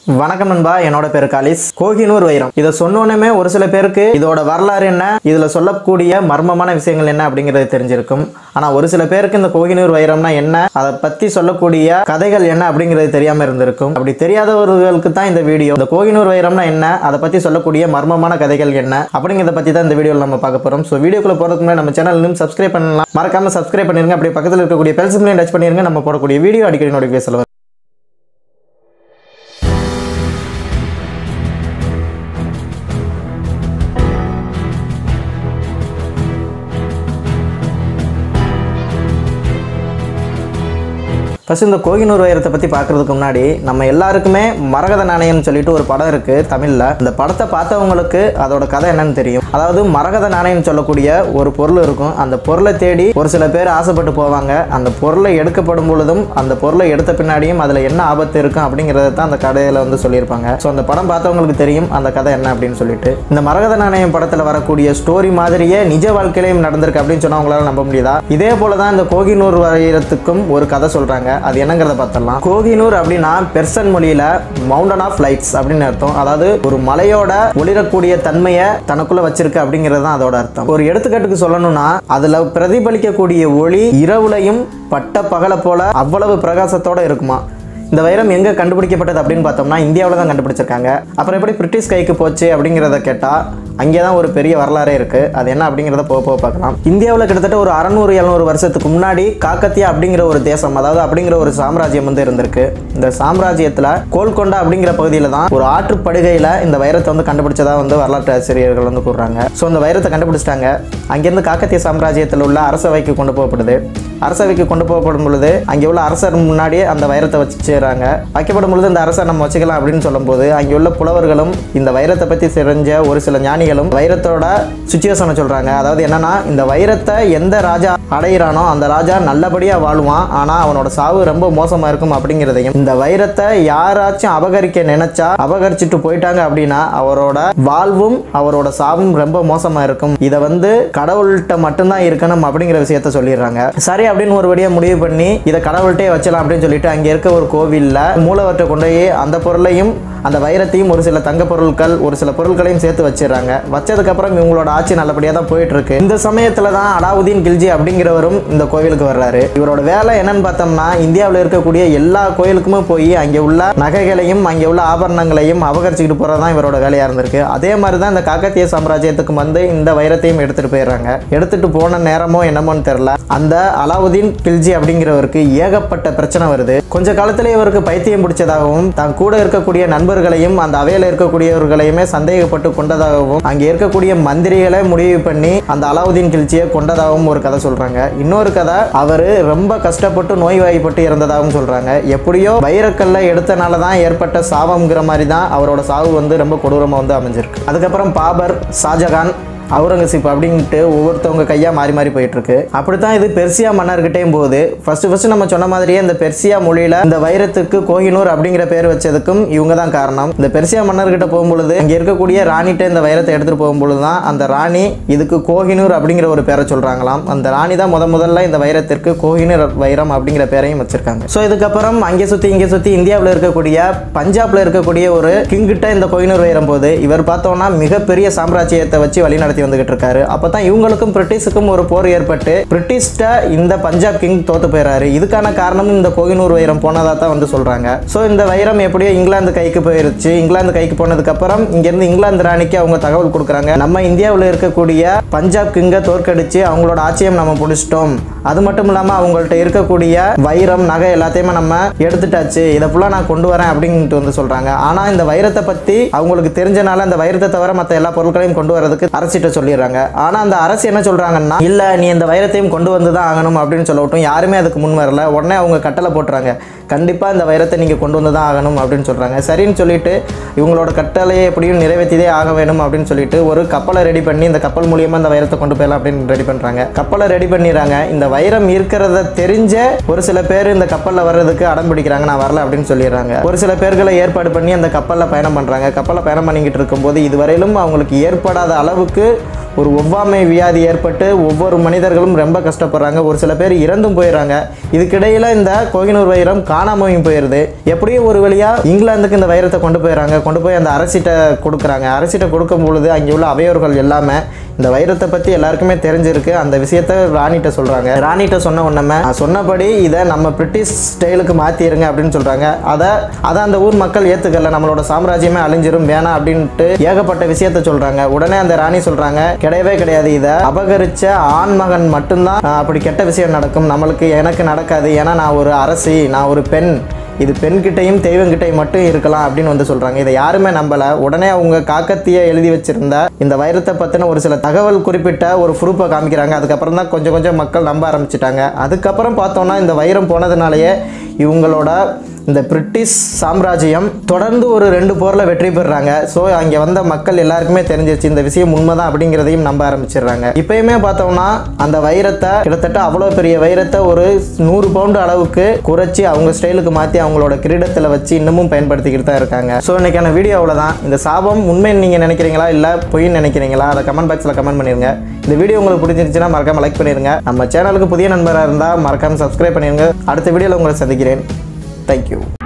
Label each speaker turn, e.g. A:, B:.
A: வணக்கம் நண்பா என்னோட பேரு காலிஸ் கோகினூர் வைரம் இதை சொன்னோன்னே ஒரு சில பேருக்கு இதோட வரலாறு என்ன இதுல சொல்லக்கூடிய மர்மமான விஷயங்கள் என்ன அப்படிங்கிறது தெரிஞ்சிருக்கும் ஆனா ஒரு சில பேருக்கு இந்த கோகினூர் வைரம்னா என்ன அதை பத்தி சொல்லக்கூடிய கதைகள் என்ன அப்படிங்கிறது தெரியாம இருந்திருக்கும் அப்படி தெரியாதவர்களுக்கு தான் இந்த வீடியோ இந்த கோகினூர் வைரம்னா என்ன அதை பத்தி சொல்லக்கூடிய மர்மமான கதைகள் என்ன அப்படிங்கிறத பத்தி தான் இந்த வீடியோவில் நம்ம பார்க்க போறோம் ஸோ வீடியோக்குள்ள போறதுக்கு முன்னாடி நம்ம சேனல் இன்னும் சப்ஸ்கிரைப் பண்ணலாம் மறக்காம சப்ஸ்கிரைப் பண்ணிருங்க அப்படியே பக்கத்தில் இருக்கக்கூடிய பெல் சிம்லையும் டச் பண்ணிருங்க நம்ம போடக்கூடிய வீடியோ அடிக்கடி நோட்டிஃபிகேஷன் வரும் ஃபர்ஸ்ட் இந்த கோகினூர் வைரத்தை பற்றி பார்க்கறதுக்கு முன்னாடி நம்ம எல்லாருக்குமே மரகத நாணயம்னு சொல்லிட்டு ஒரு படம் இருக்கு தமிழில் இந்த படத்தை பார்த்தவங்களுக்கு அதோட கதை என்னன்னு தெரியும் அதாவது மரகத நாணயம் சொல்லக்கூடிய ஒரு பொருள் இருக்கும் அந்த பொருளை தேடி ஒரு சில பேர் ஆசைப்பட்டு போவாங்க அந்த பொருளை எடுக்கப்படும் பொழுதும் அந்த பொருளை எடுத்த பின்னாடியும் அதில் என்ன ஆபத்து இருக்கும் அப்படிங்கிறத தான் அந்த கதையில் வந்து சொல்லியிருப்பாங்க ஸோ அந்த படம் பார்த்தவங்களுக்கு தெரியும் அந்த கதை என்ன அப்படின்னு சொல்லிட்டு இந்த மரகத நாணயம் படத்தில் வரக்கூடிய ஸ்டோரி மாதிரியே நிஜ வாழ்க்கையிலையும் நடந்திருக்கு அப்படின்னு சொன்னா உங்களால நம்ப முடியுதா இதே போல தான் இந்த கோகினூர் வைரத்துக்கும் ஒரு கதை சொல்றாங்க அது என்னங்கிறத பார்த்தரலாம் கோகினூர் அப்படின்னா பெர்சன் மொழியில மவுண்டன் ஆஃப் லைட்ஸ் அப்படின்னு அர்த்தம் அதாவது ஒரு மலையோட ஒளிரக்கூடிய தன்மையை தனக்குள்ள வச்சிருக்கு அப்படிங்கிறது தான் அதோட அர்த்தம் ஒரு எடுத்துக்காட்டுக்கு சொல்லணும்னா அதுல பிரதிபலிக்கக்கூடிய ஒளி இரவுலையும் பட்ட பகலை போல அவ்வளவு பிரகாசத்தோட இருக்குமா இந்த வைரம் எங்கே கண்டுபிடிக்கப்பட்டது அப்படின்னு பார்த்தோம்னா இந்தியாவில் தான் கண்டுபிடிச்சிருக்காங்க அப்புறம் எப்படி பிரிட்டிஷ் கைக்கு போச்சு அப்படிங்கிறத கேட்டால் அங்கே தான் ஒரு பெரிய வரலாறே இருக்குது அது என்ன அப்படிங்கிறத போக போக பார்க்கலாம் இந்தியாவில் கிட்டத்தட்ட ஒரு அறநூறு எழுநூறு வருஷத்துக்கு முன்னாடி காக்கத்தியா அப்படிங்கிற ஒரு தேசம் அதாவது அப்படிங்கிற ஒரு சாம்ராஜ்யம் வந்து இருந்திருக்கு இந்த சாம்ராஜ்யத்தில் கோல்கொண்டா அப்படிங்கிற பகுதியில் தான் ஒரு ஆற்றுப்படுகையில் இந்த வைரத்தை வந்து கண்டுபிடிச்சதா வந்து வரலாற்று ஆசிரியர்கள் வந்து கூறுறாங்க ஸோ இந்த வைரத்தை கண்டுபிடிச்சிட்டாங்க அங்கேருந்து காக்கத்திய சாம்ராஜ்யத்தில் உள்ள அரசவைக்கு கொண்டு போகப்படுது அரசவைக்கு கொண்டு போகப்படும் பொழுது அங்கே உள்ள அரசர் முன்னாடியே அந்த வைரத்தை வச்சுறாங்க வைக்கப்படும் பொழுது இந்த அரசர் நம்ம வச்சுக்கலாம் அப்படின்னு சொல்லும்போது அங்கே உள்ள புலவர்களும் இந்த வைரத்தை பற்றி தெரிஞ்ச ஒரு சில ஞானிகளும் வைரத்தோட சுச்சுவேஷனை சொல்கிறாங்க அதாவது என்னன்னா இந்த வைரத்தை எந்த ராஜா அடையிறானோ அந்த ராஜா நல்லபடியாக வாழுவான் ஆனால் அவனோட சாவு ரொம்ப மோசமாக இருக்கும் அப்படிங்கிறதையும் இந்த வைரத்தை யாராச்சும் அபகரிக்க நினைச்சா அபகரிச்சுட்டு போயிட்டாங்க அப்படின்னா அவரோட வாழ்வும் அவரோட சாவும் ரொம்ப மோசமாக இருக்கும் இதை வந்து கடவுள்கிட்ட மட்டும்தான் இருக்கணும் அப்படிங்கிற விஷயத்த சொல்லிடுறாங்க சரி அப்படின்னு ஒரு வழியாக முடிவு பண்ணி இதை கடவுள்கிட்டே வச்சலாம் அப்படின்னு சொல்லிட்டு அங்கே இருக்க ஒரு கோவிலில் மூலவற்றை கொண்டு போய் அந்த பொருளையும் அந்த வைரத்தையும் ஒரு சில தங்க பொருட்கள் ஒரு சில பொருட்களையும் சேர்த்து வச்சிடுறாங்க வச்சதுக்கப்புறம் இவங்களோட ஆட்சி நல்லபடியாக தான் போயிட்டு இருக்கு இந்த சமயத்தில் தான் அலாவுதீன் கில்ஜி அப்படிங்கிறவரும் இந்த கோவிலுக்கு வர்றாரு இவரோட வேலை என்னன்னு பார்த்தோம்னா இந்தியாவில் இருக்கக்கூடிய எல்லா கோயிலுக்குமே போய் அங்கே உள்ள நகைகளையும் அங்கே உள்ள ஆபரணங்களையும் அபகரிச்சுக்கிட்டு போகிறது தான் இவரோட வேலையாக இருந்திருக்கு அதே மாதிரி தான் இந்த காக்கத்திய சாம்ராஜ்யத்துக்கு வந்து இந்த வைரத்தையும் எடுத்துகிட்டு போயிடுறாங்க எடுத்துகிட்டு போன நேரமோ என்னமோன்னு தெரில அந்த அலாவுதீன் கில்ஜி அப்படிங்கிறவருக்கு ஏகப்பட்ட பிரச்சனை வருது கொஞ்ச காலத்துல இவருக்கு பைத்தியம் பிடிச்சதாகவும் தான் கூட இருக்கக்கூடிய நண்பர்களையும் அந்த அவையில் இருக்கக்கூடியவர்களையுமே சந்தேகப்பட்டு கொண்டதாகவும் அங்கே இருக்கக்கூடிய மந்திரிகளை முடிவு பண்ணி அந்த அலாவுதீன் கில்ஜியை கொண்டதாகவும் ஒரு கதை சொல்றாங்க இன்னொரு கதை அவர் ரொம்ப கஷ்டப்பட்டு நோய்வாய்ப்பட்டு இறந்ததாகவும் சொல்றாங்க எப்படியோ வைரக்கல்ல எடுத்தனால தான் ஏற்பட்ட சாபம்ங்கிற மாதிரி தான் அவரோட சாவு வந்து ரொம்ப கொடூரமாக வந்து அமைஞ்சிருக்கு அதுக்கப்புறம் பாபர் ஷாஜகான் அவுரங்கசீப் அப்படின்ட்டு ஒவ்வொருத்தவங்க கையாக மாறி மாறி போயிட்டு இருக்கு அப்படித்தான் இது பெர்சியா மன்னர்கிட்டையும் போகுது ஃபர்ஸ்ட் ஃபர்ஸ்ட் நம்ம சொன்ன மாதிரியே இந்த பெர்சியா மொழியில இந்த வைரத்துக்கு கோஹினூர் அப்படிங்கிற பேர் வச்சதுக்கும் இவங்க தான் காரணம் இந்த பெர்சியா மன்னர்கிட்ட போகும்பொழுது இங்க இருக்கக்கூடிய ராணிட்ட இந்த வைரத்தை எடுத்துட்டு போகும்பொழுது தான் அந்த ராணி இதுக்கு கோஹினூர் அப்படிங்கிற ஒரு பேரை சொல்றாங்களாம் அந்த ராணி தான் முத முதல்ல இந்த வைரத்திற்கு கோஹினூர் வைரம் அப்படிங்கிற பேரையும் வச்சிருக்காங்க ஸோ இதுக்கப்புறம் அங்கே சுத்தி இங்கே சுத்தி இந்தியாவில் இருக்கக்கூடிய பஞ்சாப்ல இருக்கக்கூடிய ஒரு கிங்கிட்ட இந்த கோஹினூர் வைரம் போகுது இவர் பார்த்தோம்னா மிகப்பெரிய சாம்ராஜ்யத்தை வச்சு வழி நடத்தி வந்துகிட்டு இருக்காரு அப்பதான் இவங்களுக்கும் பிரிட்டிஷுக்கும் ஒரு போர் ஏற்பட்டு பிரிட்டிஷ்ட இந்த பஞ்சாப் கிங் தோத்து போயிறாரு இதுக்கான காரணமும் இந்த கோகினூர் வைரம் போனதா தான் வந்து சொல்றாங்க ஸோ இந்த வைரம் எப்படியோ இங்கிலாந்து கைக்கு போயிருச்சு இங்கிலாந்து கைக்கு போனதுக்கு அப்புறம் இங்க இருந்து இங்கிலாந்து ராணிக்கு அவங்க தகவல் கொடுக்குறாங்க நம்ம இந்தியாவில் இருக்கக்கூடிய பஞ்சாப் கிங்கை தோற்கடிச்சு அவங்களோட ஆட்சியம் நம்ம பிடிச்சிட்டோம் அது மட்டும் இல்லாம அவங்கள்ட்ட இருக்கக்கூடிய வைரம் நகை எல்லாத்தையுமே நம்ம எடுத்துட்டாச்சு இதை ஃபுல்லா நான் கொண்டு வரேன் அப்படின்ட்டு வந்து சொல்றாங்க ஆனா இந்த வைரத்தை பத்தி அவங்களுக்கு தெரிஞ்சனால அந்த வைரத்தை தவிர மற்ற எல்லா பொருட்களையும் கொண்டு வரதுக்கு அரசிட்ட சொல்லிடுறாங்க ஆனா அந்த அரசு என்ன சொல்றாங்கன்னா இல்ல நீ இந்த வைரத்தையும் கொண்டு வந்து தான் ஆகணும் அப்படின்னு சொல்லட்டும் யாருமே அதுக்கு முன் வரல உடனே அவங்க கட்டளை போட்டுறாங்க கண்டிப்பா இந்த வைரத்தை நீங்க கொண்டு வந்து தான் ஆகணும் அப்படின்னு சொல்றாங்க சரின்னு சொல்லிட்டு இவங்களோட கட்டளையை எப்படியும் நிறைவேற்றிதே ஆக வேணும் அப்படின்னு சொல்லிட்டு ஒரு கப்பலை ரெடி பண்ணி இந்த கப்பல் மூலியமா இந்த வைரத்தை கொண்டு போயிடலாம் அப்படின்னு ரெடி பண்றாங்க கப்பலை ரெடி பண்ணிடுறாங்க இந்த வைரம் இருக்கிறத தெரிஞ்ச ஒரு சில பேர் இந்த கப்பல்ல வர்றதுக்கு அடம் பிடிக்கிறாங்க நான் வரல அப்படின்னு சொல்லிடுறாங்க ஒரு சில பேர்களை ஏற்பாடு பண்ணி அந்த கப்பல்ல பயணம் பண்றாங்க கப்பல்ல பயணம் பண்ணிக்கிட்டு இருக்கும்போது இதுவரையிலும் அவங்களுக்கு ஏற்படாத அளவுக்கு ஒரு ஒவ்வாமை வியாதி ஏற்பட்டு ஒவ்வொரு மனிதர்களும் ரொம்ப கஷ்டப்படுறாங்க ஒரு சில பேர் இறந்தும் போயிடுறாங்க இதுக்கிடையில் இந்த கோகினூர் வைரம் காணாமையும் போயிடுது எப்படியும் ஒரு வழியாக இங்கிலாந்துக்கு இந்த வைரத்தை கொண்டு போயிடுறாங்க கொண்டு போய் அந்த அரசிட்ட கொடுக்குறாங்க அரசிட்ட கொடுக்கும் பொழுது அங்கே உள்ள அவையோர்கள் எல்லாமே இந்த வைரத்தை பற்றி எல்லாருக்குமே தெரிஞ்சிருக்கு அந்த விஷயத்த ராணிகிட்ட சொல்கிறாங்க ராணிகிட்ட சொன்ன உடனே "நான் சொன்னபடி இதை நம்ம பிரிட்டிஷ் ஸ்டைலுக்கு மாற்றிருங்க அப்படின்னு சொல்கிறாங்க அதை அதை அந்த ஊர் மக்கள் ஏற்றுக்கல நம்மளோட சாம்ராஜ்யமே அழிஞ்சிரும் வேணாம் அப்படின்ட்டு ஏகப்பட்ட விஷயத்த சொல்கிறாங்க உடனே அந்த ராணி சொல்கிறாங்க கிடையவே கிடையாது இதை அபகரிச்ச ஆண் மகன் மட்டும்தான் ஆஹ், அப்படி கெட்ட விஷயம் நடக்கும் நம்மளுக்கு எனக்கு நடக்காது ஏன்னா நான் ஒரு அரசி நான் ஒரு பெண் இது பெண்கிட்டையும் தெய்வங்கிட்டையும் மட்டும் இருக்கலாம் அப்படின்னு வந்து சொல்கிறாங்க இதை யாருமே நம்பலை உடனே அவங்க காக்கத்திய எழுதி வச்சிருந்த இந்த வைரத்தை பற்றின ஒரு சில தகவல் குறிப்பிட்ட ஒரு ப்ரூஃபை காமிக்கிறாங்க அதுக்கப்புறம் தான் கொஞ்சம் கொஞ்சம் மக்கள் நம்ப ஆரம்பிச்சிட்டாங்க அதுக்கப்புறம் பார்த்தோன்னா இந்த வைரம் போனதுனாலேயே இவங்களோட இந்த பிரிட்டிஷ் சாம்ராஜ்யம் தொடர்ந்து ஒரு ரெண்டு போரில் வெற்றி பெறுறாங்க ஸோ அங்கே வந்த மக்கள் எல்லாருக்குமே தெரிஞ்சிருச்சு இந்த விஷயம் உண்மைதான் அப்படிங்கிறதையும் நம்ப ஆரம்பிச்சிடுறாங்க இப்பயுமே பார்த்தோம்னா அந்த வைரத்தை கிட்டத்தட்ட அவ்வளோ பெரிய வைரத்தை ஒரு நூறு பவுண்டு அளவுக்கு குறைச்சி அவங்க ஸ்டைலுக்கு மாற்றி அவங்களோட கிரீடத்தில் வச்சு இன்னமும் பயன்படுத்திக்கிட்டு தான் இருக்காங்க ஸோ இன்னைக்கான வீடியோ அவ்வளோதான் இந்த சாபம் உண்மைன்னு நீங்கள் நினைக்கிறீங்களா இல்லை பொய்ன்னு நினைக்கிறீங்களா அதை கமெண்ட் பாக்ஸில் கமெண்ட் பண்ணிருங்க இந்த வீடியோ உங்களுக்கு பிடிச்சிருந்துச்சுன்னா மறக்காம லைக் பண்ணிருங்க நம்ம சேனலுக்கு புதிய நண்பராக இருந்தால் மறக்காம சப்ஸ்கிரைப் பண்ணிருங்க அடுத்த வீடியோவில் உங்களை சந்திக்கிறேன் தேங்க்யூ